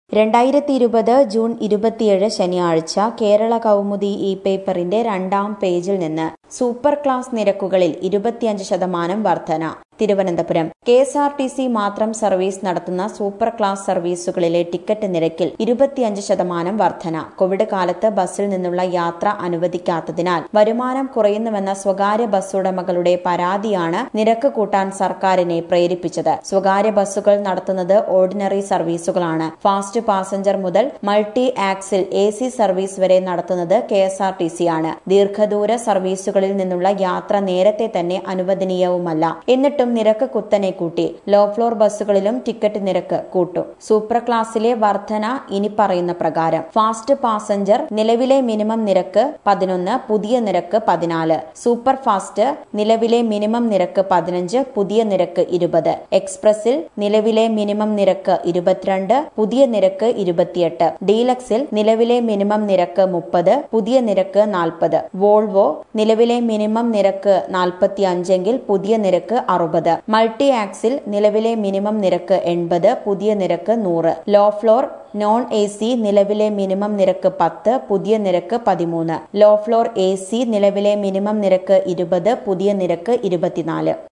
രണ്ടായിരത്തി ഇരുപത് ജൂൺ ഇരുപത്തിയേഴ് ശനിയാഴ്ച കേരള കൗമുദി ഇ പേപ്പറിന്റെ രണ്ടാം പേജിൽ നിന്ന് സൂപ്പർ ക്ലാസ് നിരക്കുകളിൽ ഇരുപത്തിയഞ്ച് ശതമാനം വർധന Thiruvananthapuram K S R T C മാത്രം സർവീസ് നടത്തുന്ന സൂപ്പർ ക്ലാസ് സർവീസുകളിലെ ടിക്കറ്റ് നിരക്കിൽ ഇരുപത്തിയഞ്ച് ശതമാനം വർധന കോവിഡ് കാലത്ത് ബസ്സിൽ നിന്നുള്ള യാത്ര അനുവദിക്കാത്തതിനാൽ വരുമാനം കുറയുന്നുവെന്ന സ്വകാര്യ ബസ് ഉടമകളുടെ പരാതിയാണ് നിരക്ക് കൂട്ടാൻ സർക്കാരിനെ പ്രേരിപ്പിച്ചത് സ്വകാര്യ ബസ്സുകൾ നടത്തുന്നത് ഓർഡിനറി സർവീസുകളാണ് ഫാസ്റ്റ് പാസഞ്ചർ മുതൽ multi axle A C service വരെ നടത്തുന്നത് K S R T C ആണ് ദീർഘദൂര സർവീസുകളിൽ നിന്നുള്ള യാത്ര നേരത്തെ തന്നെ അനുവദനീയവുമല്ല എന്നിട്ടും നിരക്ക് കുത്തനെ കൂട്ടി ലോ ഫ്ലോർ ബസ്സുകളിലും ടിക്കറ്റ് നിരക്ക് കൂട്ടും സൂപ്പർ ക്ലാസ്സിലെ വർധന ഇനി പറയുന്ന പ്രകാരം ഫാസ്റ്റ് പാസഞ്ചർ നിലവിലെ മിനിമം നിരക്ക് പതിനൊന്ന് പുതിയ നിരക്ക് പതിനാല് സൂപ്പർ ഫാസ്റ്റ് നിലവിലെ മിനിമം നിരക്ക് പതിനഞ്ച് പുതിയ നിരക്ക് ഇരുപത് എക്സ്പ്രസിൽ നിലവിലെ മിനിമം നിരക്ക് ഇരുപത്തിരണ്ട് പുതിയ നിരക്ക് ഇരുപത്തിയെട്ട് ഡീലക്സിൽ നിലവിലെ മിനിമം നിരക്ക് മുപ്പത് പുതിയ നിരക്ക് നാൽപ്പത് വോൾവോ നിലവിലെ മിനിമം നിരക്ക് നാൽപ്പത്തി അഞ്ചെങ്കിൽ പുതിയ നിരക്ക് അറുപത് മൾട്ടി ആക്സിൽ നിലവിലെ മിനിമം നിരക്ക് എൺപത് പുതിയ നിരക്ക് നൂറ് low floor non A C നിലവിലെ മിനിമം നിരക്ക് പത്ത് പുതിയ നിരക്ക് പതിമൂന്ന് ലോ ഫ്ലോർ എ സി നിലവിലെ മിനിമം നിരക്ക് ഇരുപത് പുതിയ നിരക്ക് ഇരുപത്തിനാല്